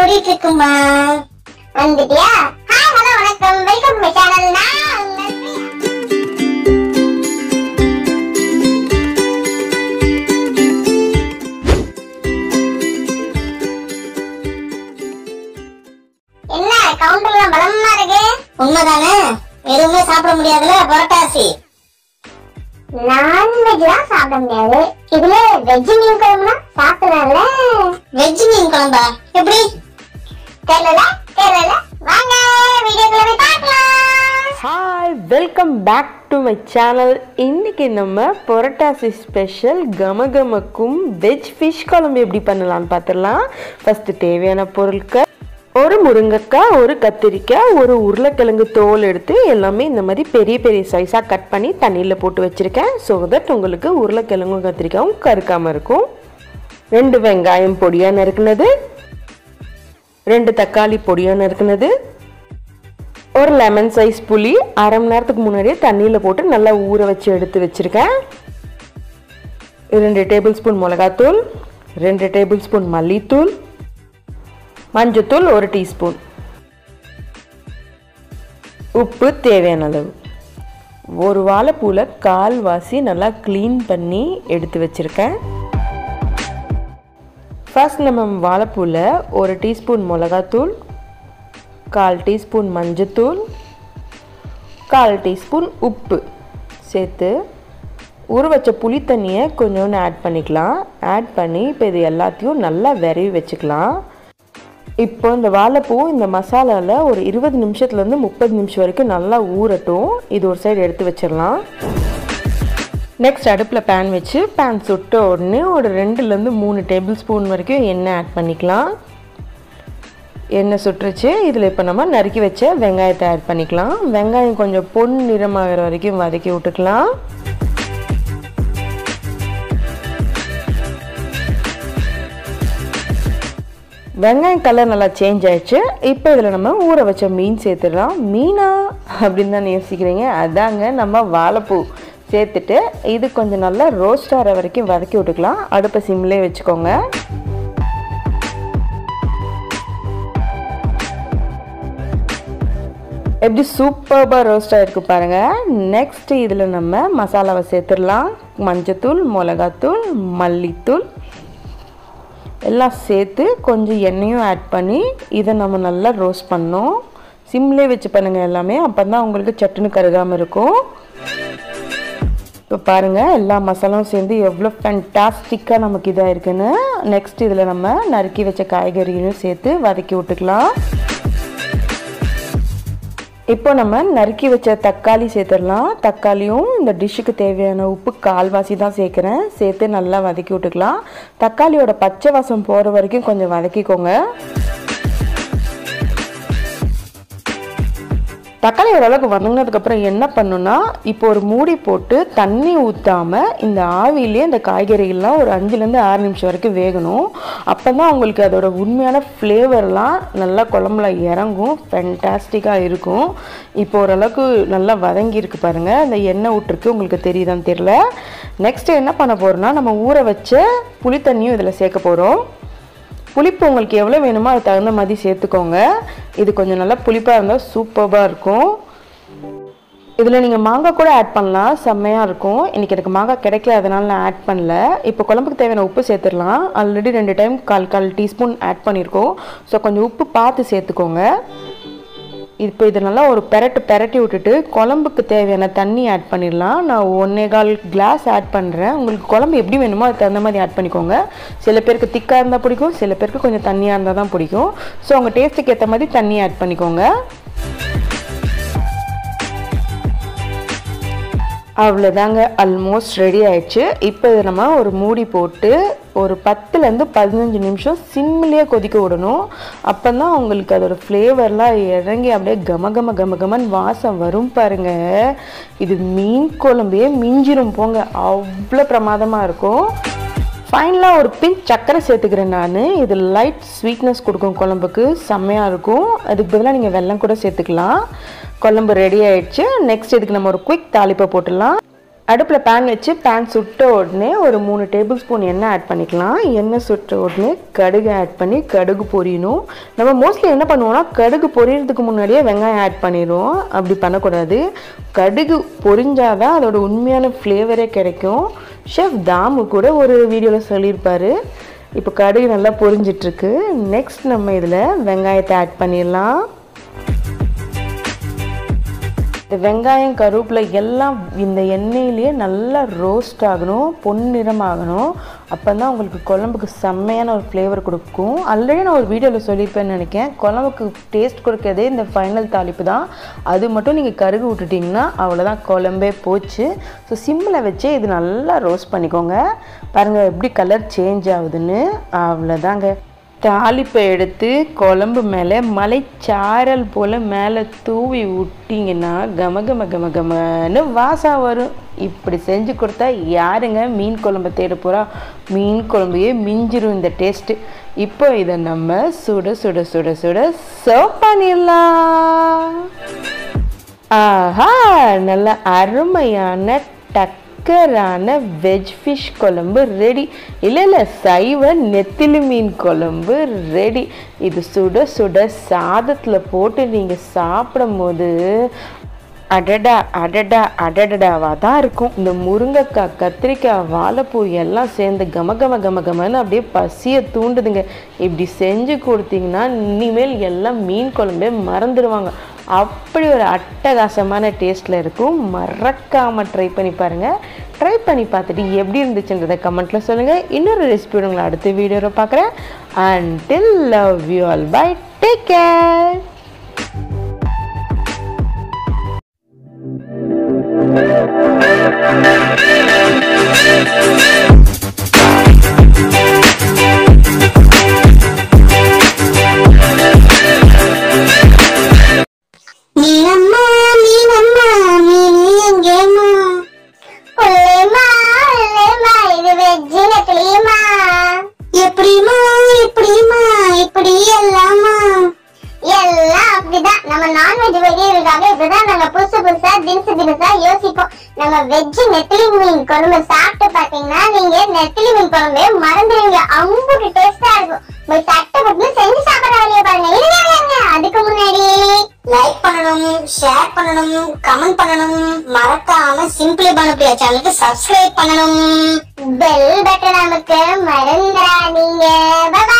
ஓடிட்டு இருக்குமா வந்துட்டியா ஹாய் ஹலோ வணக்கம் வெல்கம் டு மை சேனல் நான் உங்கள் பிரியா. என்ன கவுண்டர்லாம் பலமா இருக்கு உண்மைதானே எதுவுமே சாப்பிட முடியாதுல புரட்டாசி நான்வெஜ் தான் சாப்பிட முடியாது இதுல வெஜ் மீன் குழம்புனா சாப்பிடலாம்ல வெஜ் மீன் குழம்பா எப்படி தெரியல தெரியல வாங்க வீடியோக்குள்ள போய் பார்க்கலாம் hi welcome back to my channel இன்னைக்கு நம்ம புரட்டாசி ஸ்பெஷல் கமகமக்கும் வெஜ் ஃபிஷ் குழம்பு எப்படி பண்ணலாம்னு பார்த்துடலாம் ஃபஸ்ட்டு தேவையான பொருட்கள் ஒரு முருங்கைக்காய் ஒரு கத்திரிக்காய் ஒரு உருளைக்கிழங்கு தோல் எடுத்து எல்லாமே இந்த மாதிரி பெரிய பெரிய சைஸாக கட் பண்ணி தண்ணியில் போட்டு வச்சுருக்கேன் ஸோ தட் உங்களுக்கு உருளைக்கிழங்கும் கத்திரிக்காயும் கருக்காமல் இருக்கும் ரெண்டு வெங்காயம் பொடியாக நறுக்குனது ரெண்டு தக்காளி பொடியாக நறுக்குனது ஒரு லெமன் சைஸ் புளி அரை மணி நேரத்துக்கு முன்னாடியே தண்ணியில் போட்டு நல்லா ஊற வச்சு எடுத்து வச்சுருக்கேன் ரெண்டு டேபிள் ஸ்பூன் மிளகாத்தூள் ரெண்டு டேபிள் ஸ்பூன் மல்லித்தூள் மஞ்சத்தூள் ஒரு டீஸ்பூன் உப்பு தேவையான அளவு ஒரு வாழைப்பூவில் கால்வாசி நல்லா க்ளீன் பண்ணி எடுத்து வச்சுருக்கேன் ஃபர்ஸ்ட் நம்ம வாழைப்பூவில் ஒரு டீஸ்பூன் மிளகாத்தூள் கால் டீஸ்பூன் மஞ்சத்தூள் கால் டீஸ்பூன் உப்பு சேர்த்து ஊற வச்ச புளி தண்ணியை கொஞ்சோண்டு ஆட் பண்ணிக்கலாம் ஆட் பண்ணி இப்போ இது எல்லாத்தையும் நல்லா விரவி வச்சுக்கலாம் இப்போ இந்த வாழைப்பூ இந்த மசாலாவில் ஒரு இருபது நிமிஷத்துலேருந்து முப்பது நிமிஷம் வரைக்கும் நல்லா ஊறட்டும் இது ஒரு சைடு எடுத்து வச்சிடலாம் நெக்ஸ்ட் அடுப்பில் பேன் வச்சு பேன் சுட்ட உடனே ஒரு ரெண்டுலேருந்து மூணு டேபிள் ஸ்பூன் வரைக்கும் எண்ணெய் ஆட் பண்ணிக்கலாம் எண்ணெய் சுட்டுருச்சு இதில் இப்போ நம்ம நறுக்கி வச்ச வெங்காயத்தை ஆட் பண்ணிக்கலாம் வெங்காயம் கொஞ்சம் பொன் நிறமாகிற வரைக்கும் வதக்கி விட்டுக்கலாம் வெங்காயம் கலர் நல்லா சேஞ்ச் ஆயிடுச்சு இப்போ இதில் நம்ம ஊற வச்ச மீன் சேர்த்துடலாம் மீனா அப்படின்னு தான் யோசிக்கிறீங்க அதாங்க நம்ம வாழைப்பூ சேர்த்துட்டு இது கொஞ்சம் நல்லா ரோஸ்ட் ஆகிற வரைக்கும் வதக்கி விட்டுக்கலாம் அடுப்பை சிம்லேயே வச்சுக்கோங்க எப்படி சூப்பர்பாக ரோஸ்ட் ஆகிருக்கு பாருங்கள் நெக்ஸ்ட் இதில் நம்ம மசாலாவை சேர்த்துடலாம் மஞ்சத்தூள் மிளகாத்தூள் மல்லித்தூள் எல்லாம் சேர்த்து கொஞ்சம் எண்ணெயும் ஆட் பண்ணி இதை நம்ம நல்லா ரோஸ்ட் பண்ணோம் சிம்லே வச்சு பண்ணுங்கள் எல்லாமே அப்போ தான் உங்களுக்கு சட்டுன்னு கருகாமல் இருக்கும் இப்போ பாருங்கள் எல்லா மசாலாவும் சேர்ந்து எவ்வளோ ஃபேண்டாஸ்டிக்காக நமக்கு இதாக இருக்குன்னு நெக்ஸ்ட் இதில் நம்ம நறுக்கி வச்ச காய்கறிகளையும் சேர்த்து வதக்கி விட்டுக்கலாம் இப்போ நம்ம நறுக்கி வச்ச தக்காளி சேர்த்துடலாம் தக்காளியும் இந்த டிஷ்ஷுக்கு தேவையான உப்பு கால்வாசி தான் சேர்க்குறேன் சேர்த்து நல்லா வதக்கி விட்டுக்கலாம் தக்காளியோட பச்சை வாசம் போகிற வரைக்கும் கொஞ்சம் வதக்கிக்கோங்க தக்காளி ஓரளவுக்கு வதங்கினதுக்கப்புறம் என்ன பண்ணுன்னா இப்போ ஒரு மூடி போட்டு தண்ணி ஊற்றாமல் இந்த ஆவிலே இந்த காய்கறிகள்லாம் ஒரு அஞ்சுலேருந்து ஆறு நிமிஷம் வரைக்கும் வேகணும் அப்போ தான் உங்களுக்கு அதோட உண்மையான ஃப்ளேவர்லாம் நல்லா குழம்புல இறங்கும் ஃபென்டாஸ்டிக்காக இருக்கும் இப்போ ஓரளவுக்கு நல்லா வதங்கியிருக்கு பாருங்கள் அந்த எண்ணெய் விட்டுருக்கு உங்களுக்கு தெரியுதான்னு தெரியல நெக்ஸ்ட்டு என்ன பண்ண போகிறோம்னா நம்ம ஊற வச்ச புளி தண்ணியும் இதில் சேர்க்க போகிறோம் புளிப்பு உங்களுக்கு எவ்வளோ வேணுமோ அதுக்கு தகுந்த மாதிரி சேர்த்துக்கோங்க இது கொஞ்சம் நல்லா புளிப்பாக இருந்தால் சூப்பராக இருக்கும் இதில் நீங்கள் மாங்காய் கூட ஆட் பண்ணலாம் செம்மையாக இருக்கும் இன்றைக்கி எனக்கு மாங்காய் கிடைக்கல அதனால் நான் ஆட் பண்ணல இப்போ குழம்புக்கு தேவையான உப்பு சேர்த்துடலாம் ஆல்ரெடி ரெண்டு டைம் கால் கால் டீஸ்பூன் ஆட் பண்ணியிருக்கோம் ஸோ கொஞ்சம் உப்பு பார்த்து சேர்த்துக்கோங்க இப்போ இது நல்லா ஒரு பெரட்டு பெரட்டி விட்டுட்டு குழம்புக்கு தேவையான தண்ணி ஆட் பண்ணிடலாம் நான் ஒன்றே கால் கிளாஸ் ஆட் பண்ணுறேன் உங்களுக்கு குழம்பு எப்படி வேணுமோ அதுக்கு தகுந்த மாதிரி ஆட் பண்ணிக்கோங்க சில பேருக்கு திக்காக இருந்தால் பிடிக்கும் சில பேருக்கு கொஞ்சம் தண்ணியாக இருந்தால் தான் பிடிக்கும் ஸோ உங்கள் டேஸ்ட்டுக்கு ஏற்ற மாதிரி தண்ணி ஆட் பண்ணிக்கோங்க அவ்வளோதாங்க ஆல்மோஸ்ட் ரெடி ஆயிடுச்சு இப்போ இதை நம்ம ஒரு மூடி போட்டு ஒரு பத்துலேருந்து பதினஞ்சு நிமிஷம் சிம்லேயே கொதிக்க விடணும் அப்போ தான் உங்களுக்கு அதோட ஃப்ளேவர்லாம் இறங்கி அப்படியே கம கம கம கமன்னு வாசம் வரும் பாருங்க இது மீன் குழம்பே மிஞ்சிரும் போங்க அவ்வளோ பிரமாதமாக இருக்கும் ஃபைனலாக ஒரு பிஞ்ச் சர்க்கரை சேர்த்துக்கிறேன் நான் இது லைட் ஸ்வீட்னஸ் கொடுக்கும் குழம்புக்கு செம்மையாக இருக்கும் அதுக்கு பதிலாக நீங்கள் வெல்லம் கூட சேர்த்துக்கலாம் குழம்பு ரெடி ஆயிடுச்சு நெக்ஸ்ட் இதுக்கு நம்ம ஒரு குயிக் தாளிப்பை போட்டுடலாம் அடுப்பில் பேன் வச்சு பேன் சுட்ட உடனே ஒரு மூணு டேபிள் ஸ்பூன் எண்ணெய் ஆட் பண்ணிக்கலாம் எண்ணெய் சுட்ட உடனே கடுகு ஆட் பண்ணி கடுகு பொரியணும் நம்ம மோஸ்ட்லி என்ன பண்ணுவோம்னா கடுகு பொரியறதுக்கு முன்னாடியே வெங்காயம் ஆட் பண்ணிடுவோம் அப்படி பண்ணக்கூடாது கடுகு பொரிஞ்சாதான் அதோட உண்மையான ஃப்ளேவரே கிடைக்கும் ஷெஃப் தாமு கூட ஒரு வீடியோவில் சொல்லியிருப்பாரு இப்போ கடுகு நல்லா பொரிஞ்சிட்ருக்கு நெக்ஸ்ட் நம்ம இதில் வெங்காயத்தை ஆட் பண்ணிடலாம் இந்த வெங்காயம் கருவேப்பிலை எல்லாம் இந்த எண்ணெயிலேயே நல்லா ரோஸ்ட் ஆகணும் பொன்னிறம் ஆகணும் அப்போ தான் உங்களுக்கு குழம்புக்கு செம்மையான ஒரு ஃப்ளேவர் கொடுக்கும் ஆல்ரெடி நான் ஒரு வீடியோவில் சொல்லியிருப்பேன்னு நினைக்கிறேன் குழம்புக்கு டேஸ்ட் கொடுக்கறதே இந்த ஃபைனல் தாளிப்பு தான் அது மட்டும் நீங்கள் கருகு விட்டுட்டிங்கன்னா அவ்வளோதான் குழம்பே போச்சு ஸோ சிம்மில் வச்சே இது நல்லா ரோஸ்ட் பண்ணிக்கோங்க பாருங்கள் எப்படி கலர் சேஞ்ச் ஆகுதுன்னு அவ்வளோதாங்க தாளிப்பை எடுத்து குழம்பு மேலே மலைச்சாரல் போல் மேலே தூவி விட்டிங்கன்னா கம கம கம கமன்னு வாசம் வரும் இப்படி செஞ்சு கொடுத்தா யாருங்க மீன் குழம்பு தேட போகிறா மீன் குழம்பையே மிஞ்சிரும் இந்த டேஸ்ட்டு இப்போ இதை நம்ம சுட சுட சுட சுட சர்வ் பண்ணிடலாம் ஆஹா நல்ல அருமையான டக்கரான வெஜ் ஃபிஷ் குழம்பு ரெடி இல்லை இல்லை சைவ நெத்திலி மீன் குழம்பு ரெடி இது சுட சுட சாதத்தில் போட்டு நீங்கள் சாப்பிடும்போது அடடா அடடா அடடடாவாக தான் இருக்கும் இந்த முருங்கைக்காய் கத்திரிக்காய் வாழைப்பூ எல்லாம் சேர்ந்து கம கம கம கமன்னு அப்படியே பசியை தூண்டுதுங்க இப்படி செஞ்சு கொடுத்தீங்கன்னா இனிமேல் எல்லாம் மீன் குழம்பே மறந்துடுவாங்க அப்படி ஒரு அட்டகாசமான டேஸ்ட்டில் இருக்கும் மறக்காமல் ட்ரை பண்ணி பாருங்கள் ட்ரை பண்ணி பார்த்துட்டு எப்படி இருந்துச்சுன்றதை கமெண்ட்டில் சொல்லுங்கள் இன்னொரு ரெசிபியோட உங்களை அடுத்த வீடியோவில் பார்க்குறேன் until love you all bye take care மீனம்மா மீனம்மா மீன் எங்கேம்மா உள்ளேம்மா உள்ளேம்மா இது வெஜ்ஜு நெத்திலியம்மா எப்படிம்மா எப்படிம்மா இப்படி எல்லாமா எல்லாம் அப்படிதான் நம்ம நான்வெஜ் வெஜியர்களுக்காக இப்படிதான் நாங்க புதுசு புதுசா தினசு தினசா யோசிப்போம் நம்ம வெஜ் நெத்திலி மீன் குழம்பு சாப்பிட்டு பாத்தீங்கன்னா நீங்க நெத்திலி மீன் குழம்பே மறந்துடுவீங்க அம்புட்டு டேஸ்டா இருக்கும் போய் தட்டை போட்டு செஞ்சு சாப்பிட வேலையை பாருங்க இருங்க, இருங்க, அதுக்கு முன்னாடி லைக் பண்ணணும் ஷேர் பண்ணணும் கமெண்ட் பண்ணணும் மறக்காம சிம்பிளி பண்ண சேனலுக்கு சப்ஸ்கிரைப் பண்ணணும் பெல் பட்டன் நமக்கு மறந்துடாதீங்க பாய்